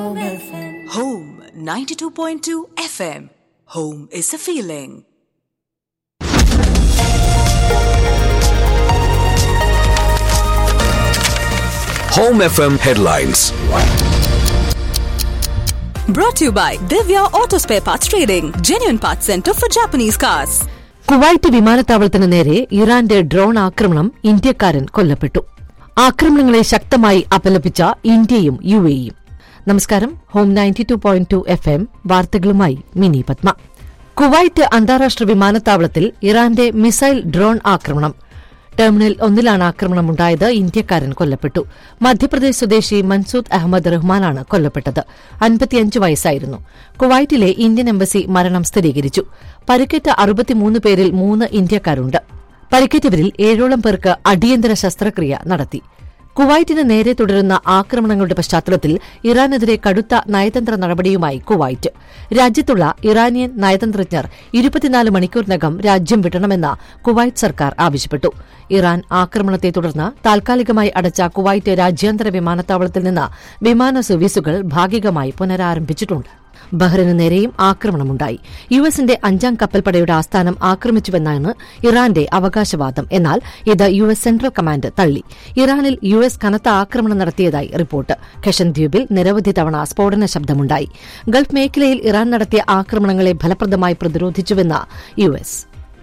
Home 92.2 FM. Home is a feeling. Home FM headlines. Brought to you by Divya Auto Spare Parts Trading, genuine parts center for Japanese cars. Kuwait വിമാനത്താവളത്തിന് നേരെ ഇറാന്റെ drone ആക്രമണം ഇന്ത്യക്കാരൻ കൊല്ലപ്പെട്ടു ആക്രമണങ്ങളെ ശക്തമായി അപലപിച്ച ഇന്ത്യയും യു എയും നമസ്കാരം home ninety two point two F M വാർത്തകളുമായി മിനി പത്മ കുവൈറ്റ് അന്താരാഷ്ട്ര വിമാനത്താവളത്തിൽ ഇറാന്റെ മിസൈൽ ഡ്രോൺ ആക്രമണം ടെർമിനൽ ഒന്നിലാണ് ആക്രമണമുണ്ടായത് ഇന്ത്യക്കാരൻ കൊല്ലപ്പെട്ടു മധ്യപ്രദേശ് സ്വദേശി മൻസൂദ് അഹമ്മദ് റഹ്മാനാണ് കൊല്ലപ്പെട്ടത് അൻപത്തിയഞ്ച് വയസ്സായിരുന്നു കുവൈറ്റിലെ ഇന്ത്യൻ എംബസി മരണം സ്ഥിരീകരിച്ചു പരിക്കേറ്റ അറുപത്തിമൂന്ന് പേരിൽ മൂന്ന് ഇന്ത്യക്കാരുണ്ട് പരിക്കേറ്റവരിൽ ഏഴോളം പേർക്ക് അടിയന്തര ശസ്ത്രക്രിയ നടത്തി കുവൈറ്റിന് നേരെ തുടരുന്ന ആക്രമണങ്ങളുടെ പശ്ചാത്തലത്തിൽ ഇറാനെതിരെ കടുത്ത നയതന്ത്ര നടപടിയുമായി കുവൈറ്റ് രാജ്യത്തുള്ള ഇറാനിയൻ നയതന്ത്രജ്ഞർ ഇരുപത്തിനാല് മണിക്കൂറിനകം രാജ്യം വിടണമെന്ന് കുവൈറ്റ് സർക്കാർ ആവശ്യപ്പെട്ടു ഇറാൻ ആക്രമണത്തെ തുടർന്ന് താൽക്കാലികമായി അടച്ച കുവൈറ്റ് രാജ്യാന്തര വിമാനത്താവളത്തിൽ നിന്ന് വിമാന സർവീസുകൾ ഭാഗികമായി പുനരാരംഭിച്ചിട്ടുണ്ട് ബഹ്റിന് നേരെയും ആക്രമണമുണ്ടായി യു എസിന്റെ അഞ്ചാം കപ്പൽപ്പടയുടെ ആസ്ഥാനം ആക്രമിച്ചുവെന്നാണ് ഇറാന്റെ അവകാശവാദം എന്നാൽ ഇത് യു എസ് സെൻട്രൽ കമാൻഡ് തള്ളി ഇറാനിൽ യു എസ് കനത്ത ആക്രമണം നടത്തിയതായി റിപ്പോർട്ട് ഖഷൻ ദ്വീപിൽ നിരവധി തവണ സ്ഫോടന ശബ്ദമുണ്ടായി ഗൾഫ് മേഖലയിൽ ഇറാൻ നടത്തിയ ആക്രമണങ്ങളെ ഫലപ്രദമായി പ്രതിരോധിച്ചുവെന്ന് യു എസ്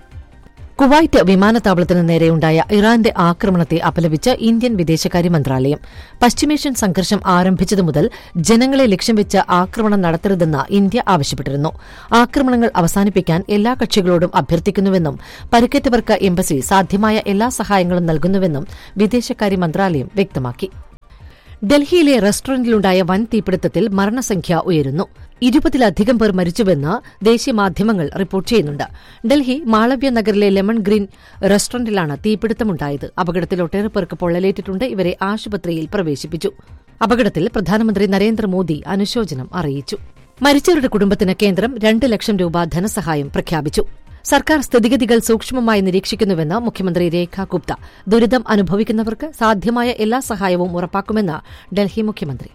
കുവൈറ്റ് വിമാനത്താവളത്തിന് നേരെയുണ്ടായ ഇറാന്റെ ആക്രമണത്തെ അപലപിച്ച് ഇന്ത്യൻ വിദേശകാര്യ മന്ത്രാലയം പശ്ചിമേഷ്യൻ സംഘർഷം ആരംഭിച്ചതു മുതൽ ജനങ്ങളെ ലക്ഷ്യം വെച്ച് ആക്രമണം നടത്തരുതെന്ന് ഇന്ത്യ ആവശ്യപ്പെട്ടിരുന്നു ആക്രമണങ്ങൾ അവസാനിപ്പിക്കാൻ എല്ലാ കക്ഷികളോടും അഭ്യർത്ഥിക്കുന്നുവെന്നും പരിക്കേറ്റവർക്ക് എംബസി സാധ്യമായ എല്ലാ സഹായങ്ങളും നൽകുന്നുവെന്നും വിദേശകാര്യ മന്ത്രാലയം വ്യക്തമാക്കി ഡൽഹിയിലെ റെസ്റ്റോറന്റിലുണ്ടായ വൻ തീപിടുത്തത്തിൽ മരണസംഖ്യ ഉയരുന്നു ഇരുപതിലധികം പേർ മരിച്ചുവെന്ന് ദേശീയ മാധ്യമങ്ങൾ റിപ്പോർട്ട് ചെയ്യുന്നുണ്ട് ഡൽഹി മാളവ്യ നഗറിലെ ലെമൺ ഗ്രീൻ റെസ്റ്റോറന്റിലാണ് തീപിടുത്തമുണ്ടായത് അപകടത്തിൽ ഒട്ടേറെ പേർക്ക് പൊള്ളലേറ്റിട്ടുണ്ട് ഇവരെ ആശുപത്രിയിൽ പ്രവേശിപ്പിച്ചു അപകടത്തിൽ പ്രധാനമന്ത്രി നരേന്ദ്രമോദി അനുശോചനം അറിയിച്ചു മരിച്ചവരുടെ കുടുംബത്തിന് കേന്ദ്രം രണ്ട് ലക്ഷം രൂപ ധനസഹായം പ്രഖ്യാപിച്ചു സർക്കാർ സ്ഥിതിഗതികൾ സൂക്ഷ്മമായി നിരീക്ഷിക്കുന്നുവെന്ന് മുഖ്യമന്ത്രി രേഖ ഗുപ്ത ദുരിതം അനുഭവിക്കുന്നവർക്ക് സാധ്യമായ എല്ലാ സഹായവും ഉറപ്പാക്കുമെന്ന് ഡൽഹി മുഖ്യമന്ത്രി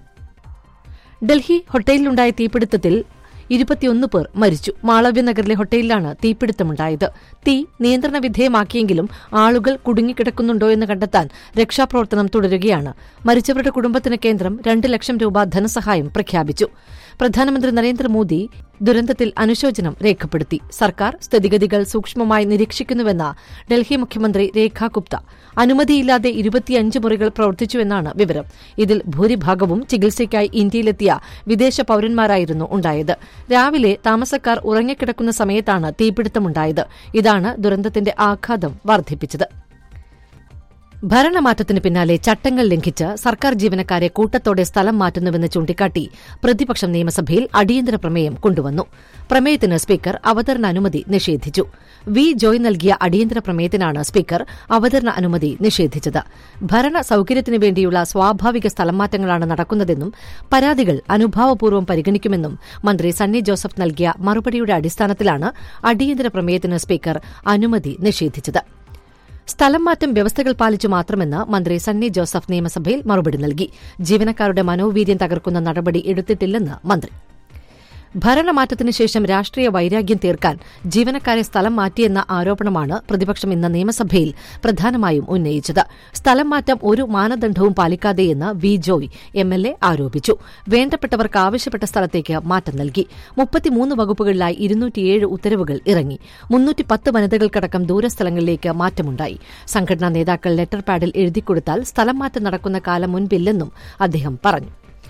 ഡൽഹി ഹോട്ടലിലുണ്ടായ തീപിടുത്തത്തിൽ ഇരുപത്തിയൊന്ന് പേർ മരിച്ചു മാളവ്യ നഗറിലെ ഹോട്ടലിലാണ് തീപിടുത്തമുണ്ടായത് തീ നിയന്ത്രണ വിധേയമാക്കിയെങ്കിലും ആളുകൾ കുടുങ്ങിക്കിടക്കുന്നുണ്ടോ എന്ന് കണ്ടെത്താൻ രക്ഷാപ്രവർത്തനം തുടരുകയാണ് മരിച്ചവരുടെ കുടുംബത്തിന് കേന്ദ്രം രണ്ട് ലക്ഷം രൂപ ധനസഹായം പ്രഖ്യാപിച്ചു പ്രധാനമന്ത്രി നരേന്ദ്രമോദി ദുരന്തത്തിൽ അനുശോചനം രേഖപ്പെടുത്തി സർക്കാർ സ്ഥിതിഗതികൾ സൂക്ഷ്മമായി നിരീക്ഷിക്കുന്നുവെന്ന് ഡൽഹി മുഖ്യമന്ത്രി രേഖ ഗുപ്ത അനുമതിയില്ലാതെ ഇരുപത്തിയഞ്ച് മുറികൾ പ്രവർത്തിച്ചുവെന്നാണ് വിവരം ഇതിൽ ഭൂരിഭാഗവും ചികിത്സയ്ക്കായി ഇന്ത്യയിലെത്തിയ വിദേശ പൌരന്മാരായിരുന്നു ഉണ്ടായത് രാവിലെ താമസക്കാർ ഉറങ്ങിക്കിടക്കുന്ന സമയത്താണ് തീപിടുത്തമുണ്ടായത് ഇതാണ് ദുരന്തത്തിന്റെ ആഘാതം വർദ്ധിപ്പിച്ചത് ഭരണമാറ്റത്തിന് പിന്നാലെ ചട്ടങ്ങൾ ലംഘിച്ച് സർക്കാർ ജീവനക്കാരെ കൂട്ടത്തോടെ സ്ഥലം മാറ്റുന്നുവെന്ന് ചൂണ്ടിക്കാട്ടി പ്രതിപക്ഷം നിയമസഭയിൽ അടിയന്തര പ്രമേയം കൊണ്ടുവന്നു പ്രമേയത്തിന് സ്പീക്കർ അവതരണ അനുമതി നിഷേധിച്ചു വി ജോയ് നൽകിയ അടിയന്തര പ്രമേയത്തിനാണ് സ്പീക്കർ അവതരണ അനുമതി നിഷേധിച്ചത് ഭരണ സൌകര്യത്തിനു വേണ്ടിയുള്ള സ്വാഭാവിക സ്ഥലം മാറ്റങ്ങളാണ് നടക്കുന്നതെന്നും പരാതികൾ അനുഭാവപൂർവ്വം പരിഗണിക്കുമെന്നും മന്ത്രി സണ്ണി ജോസഫ് നൽകിയ മറുപടിയുടെ അടിസ്ഥാനത്തിലാണ് അടിയന്തര പ്രമേയത്തിന് സ്പീക്കർ അനുമതി നിഷേധിച്ചത് സ്ഥലം മാറ്റം വ്യവസ്ഥകൾ പാലിച്ചു മാത്രമെന്ന് മന്ത്രി സണ്ണി ജോസഫ് നിയമസഭയിൽ മറുപടി നൽകി ജീവനക്കാരുടെ മനോവീര്യം തകർക്കുന്ന നടപടി എടുത്തിട്ടില്ലെന്ന് മന്ത്രി ഭരണമാറ്റത്തിന് ശേഷം രാഷ്ട്രീയ വൈരാഗ്യം തീർക്കാൻ ജീവനക്കാരെ സ്ഥലം മാറ്റിയെന്ന ആരോപണമാണ് പ്രതിപക്ഷം ഇന്ന് നിയമസഭയിൽ പ്രധാനമായും ഉന്നയിച്ചത് സ്ഥലം മാറ്റം ഒരു മാനദണ്ഡവും പാലിക്കാതെയെന്ന് V Joy M L A ആരോപിച്ചു വേണ്ടപ്പെട്ടവർക്ക് ആവശ്യപ്പെട്ട സ്ഥലത്തേക്ക് മാറ്റം നൽകി മുപ്പത്തിമൂന്ന് വകുപ്പുകളിലായി ഇരുന്നൂറ്റിയേഴ് ഉത്തരവുകൾ ഇറങ്ങി മുന്നൂറ്റിപ്പത്ത് വനിതകൾക്കടക്കം ദൂരസ്ഥലങ്ങളിലേക്ക് മാറ്റമുണ്ടായി സംഘടനാ നേതാക്കൾ ലെറ്റർ പാഡിൽ എഴുതിക്കൊടുത്താൽ സ്ഥലം മാറ്റം നടക്കുന്ന കാലം മുൻപില്ലെന്നും അദ്ദേഹം പറഞ്ഞു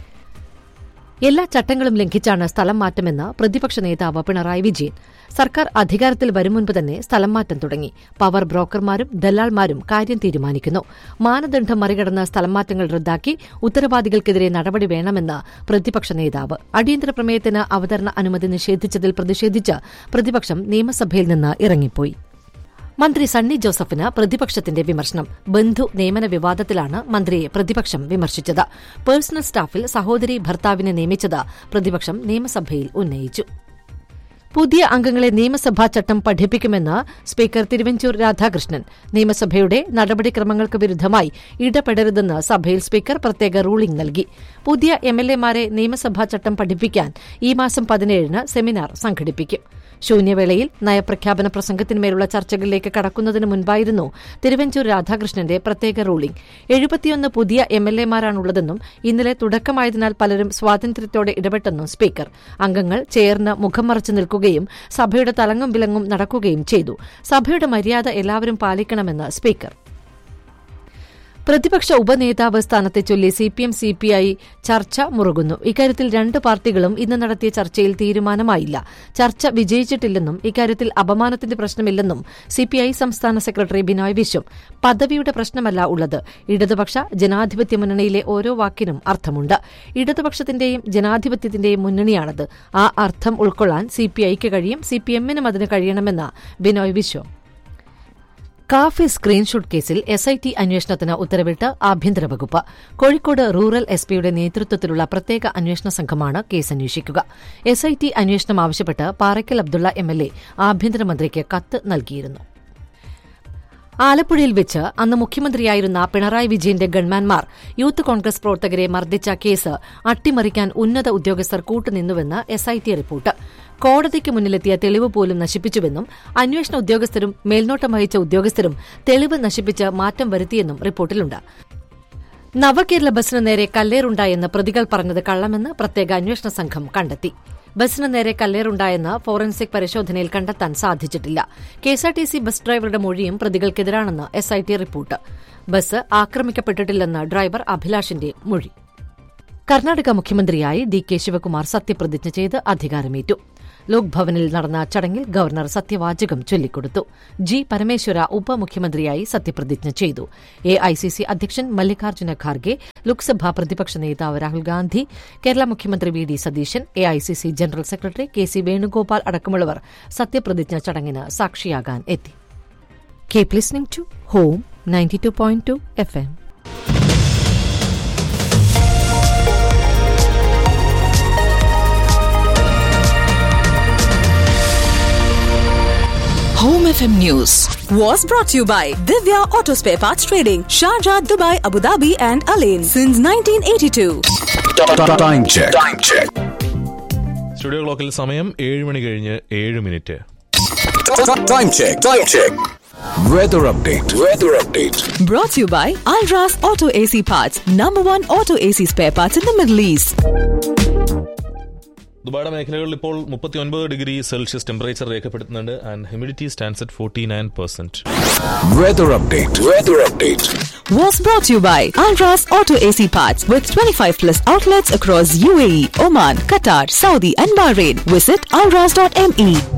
എല്ലാ ചട്ടങ്ങളും ലംഘിച്ചാണ് സ്ഥലം മാറ്റമെന്ന് പ്രതിപക്ഷ നേതാവ് പിണറായി വിജയൻ സർക്കാർ അധികാരത്തിൽ വരും മുൻപ് തന്നെ സ്ഥലം മാറ്റം തുടങ്ങി പവർ ബ്രോക്കർമാരും ദല്ലാൾമാരും കാര്യം തീരുമാനിക്കുന്നു മാനദണ്ഡം മറികടന്ന് സ്ഥലം മാറ്റങ്ങൾ റദ്ദാക്കി ഉത്തരവാദികൾക്കെതിരെ നടപടി വേണമെന്ന് പ്രതിപക്ഷ നേതാവ് അടിയന്തര പ്രമേയത്തിന് അവതരണ അനുമതി നിഷേധിച്ചതിൽ പ്രതിഷേധിച്ച് പ്രതിപക്ഷം നിയമസഭയിൽ നിന്ന് ഇറങ്ങിപ്പോയി മന്ത്രി സണ്ണി ജോസഫിന് പ്രതിപക്ഷത്തിന്റെ വിമർശനം ബന്ധു നിയമന വിവാദത്തിലാണ് മന്ത്രിയെ പ്രതിപക്ഷം വിമർശിച്ചത് പേഴ്സണൽ സ്റ്റാഫിൽ സഹോദരി ഭർത്താവിനെ നിയമിച്ചത് പ്രതിപക്ഷം നിയമസഭയിൽ ഉന്നയിച്ചു പുതിയ അംഗങ്ങളെ നിയമസഭാ ചട്ടം പഠിപ്പിക്കുമെന്ന് സ്പീക്കർ തിരുവഞ്ചൂർ രാധാകൃഷ്ണൻ നിയമസഭയുടെ നടപടിക്രമങ്ങൾക്ക് വിരുദ്ധമായി ഇടപെടരുതെന്ന് സഭയിൽ സ്പീക്കർ പ്രത്യേക റൂളിംഗ് നൽകി പുതിയ എംഎൽഎമാരെ നിയമസഭാ ചട്ടം പഠിപ്പിക്കാൻ ഈ മാസം പതിനേഴിന് സെമിനാർ സംഘടിപ്പിക്കും ശൂന്യവേളയിൽ നയപ്രഖ്യാപന പ്രസംഗത്തിന്മേലുള്ള ചർച്ചകളിലേക്ക് കടക്കുന്നതിന് മുൻപായിരുന്നു തിരുവഞ്ചൂർ രാധാകൃഷ്ണന്റെ പ്രത്യേക റൂളിംഗ് എഴുപത്തിയൊന്ന് പുതിയ എംഎൽഎമാരാണുള്ളതെന്നും ഇന്നലെ തുടക്കമായതിനാൽ പലരും സ്വാതന്ത്ര്യത്തോടെ ഇടപെട്ടെന്നും സ്പീക്കർ അംഗങ്ങൾ ചേർന്ന് മുഖം മറച്ചു നിൽക്കുകയും സഭയുടെ തലങ്ങും വിലങ്ങും നടക്കുകയും ചെയ്തു സഭയുടെ മര്യാദ എല്ലാവരും പാലിക്കണമെന്ന് സ്പീക്കർ പ്രതിപക്ഷ ഉപനേതാവ് സ്ഥാനത്തെ ചൊല്ലി സിപിഎം സിപിഐ ചർച്ച മുറുകുന്നു ഇക്കാര്യത്തിൽ രണ്ട് പാർട്ടികളും ഇന്ന് നടത്തിയ ചർച്ചയിൽ തീരുമാനമായില്ല ചർച്ച വിജയിച്ചിട്ടില്ലെന്നും ഇക്കാര്യത്തിൽ അപമാനത്തിന്റെ പ്രശ്നമില്ലെന്നും സിപിഐ സംസ്ഥാന സെക്രട്ടറി ബിനോയ് വിശ്വം പദവിയുടെ പ്രശ്നമല്ല ഉള്ളത് ഇടതുപക്ഷ ജനാധിപത്യ മുന്നണിയിലെ ഓരോ വാക്കിനും അർത്ഥമുണ്ട് ഇടതുപക്ഷത്തിന്റെയും ജനാധിപത്യത്തിന്റെയും മുന്നണിയാണത് ആ അർത്ഥം ഉൾക്കൊള്ളാൻ സിപിഐക്ക് കഴിയും സിപിഎമ്മിനും അതിന് കഴിയണമെന്ന് ബിനോയ് വിശ്വം കാഫി സ്ക്രീൻഷോട്ട് കേസിൽ എസ് ഐ ടി അന്വേഷണത്തിന് ഉത്തരവിട്ട് ആഭ്യന്തര വകുപ്പ് കോഴിക്കോട് റൂറൽ എസ് പിയുടെ നേതൃത്വത്തിലുള്ള പ്രത്യേക അന്വേഷണ സംഘമാണ് കേസ് അന്വേഷിക്കുക എസ് ഐ ടി അന്വേഷണം ആവശ്യപ്പെട്ട് Parakkal Abdulla M L A ആഭ്യന്തരമന്ത്രിക്ക് കത്ത് നൽകിയിരുന്നു ആലപ്പുഴയിൽ വെച്ച് അന്ന് മുഖ്യമന്ത്രിയായിരുന്ന പിണറായി വിജയന്റെ ഗൺമാൻമാർ യൂത്ത് കോൺഗ്രസ് പ്രവർത്തകരെ മർദ്ദിച്ച കേസ് അട്ടിമറിക്കാൻ ഉന്നത ഉദ്യോഗസ്ഥർ കൂട്ടുനിന്നുവെന്ന് എസ്ഐടി റിപ്പോർട്ട് കോടതിക്ക് മുന്നിലെത്തിയ തെളിവ് പോലും നശിപ്പിച്ചുവെന്നും അന്വേഷണ ഉദ്യോഗസ്ഥരും മേൽനോട്ടം വഹിച്ച ഉദ്യോഗസ്ഥരും തെളിവ് നശിപ്പിച്ച് മാറ്റം വരുത്തിയെന്നും റിപ്പോർട്ടിലുണ്ട് നവകേരള ബസിന് നേരെ കല്ലേറുണ്ടായെന്ന് പ്രതികൾ പറഞ്ഞത് കള്ളമെന്ന് പ്രത്യേക അന്വേഷണ സംഘം കണ്ടെത്തി ബസിന് നേരെ കല്ലേറുണ്ടായെന്ന് ഫോറൻസിക് പരിശോധനയിൽ കണ്ടെത്താൻ സാധിച്ചിട്ടില്ല കെഎസ്ആർടിസി ബസ് ഡ്രൈവറുടെ മൊഴിയും പ്രതികൾക്കെതിരാണെന്ന് എസ്ഐടി റിപ്പോർട്ട് ബസ് ആക്രമിക്കപ്പെട്ടിട്ടില്ലെന്ന് ഡ്രൈവർ അഭിലാഷിന്റെ മൊഴി കർണാടക മുഖ്യമന്ത്രിയായി ഡി കെ ശിവകുമാർ സത്യപ്രതിജ്ഞ ചെയ്ത് അധികാരമേറ്റു ലോക്ഭവനിൽ നടന്ന ചടങ്ങിൽ ഗവർണർ സത്യവാചകം ചൊല്ലിക്കൊടുത്തു ജി പരമേശ്വര ഉപമുഖ്യമന്ത്രിയായി സത്യപ്രതിജ്ഞ ചെയ്തു എ ഐ സി സി അധ്യക്ഷൻ മല്ലികാർജ്ജുന ഖാർഗെ ലോക്സഭാ പ്രതിപക്ഷ നേതാവ് രാഹുൽ ഗാന്ധി കേരള മുഖ്യമന്ത്രി V D Satheesan A I C C general secretary K C Venugopal അടക്കമുള്ളവർ സത്യപ്രതിജ്ഞ ചടങ്ങിന് സാക്ഷിയാകാൻ എത്തി keep listening to home ninety two point two F M Home FM News was brought to you by Divya Auto Spare Parts Trading, Sharjah, Dubai, Abu Dhabi, and Alain since 1982. Time check. Time check. Studio ക്ലോക്കിൽ സമയം ഏഴ് മണി കഴിഞ്ഞ് ഏഴ് minute Time check. Time check. Weather update. Weather update. Brought to you by Alras Auto AC Parts, number one auto AC spare parts in the Middle East. ദുബായുടെ മേഖലകളിൽ ഇപ്പോൾ മുപ്പത്തി ഒൻപത് ഡിഗ്രി സെൽഷ്യസ് ടെമ്പറേച്ചർ രേഖപ്പെടുത്തുന്നുണ്ട് and humidity stands at forty nine percent Weather update. Weather update. Was brought to you by Alras Auto AC Parts with 25 plus outlets across UAE, Oman, Qatar, Saudi, and Bahrain. Visit alras.me.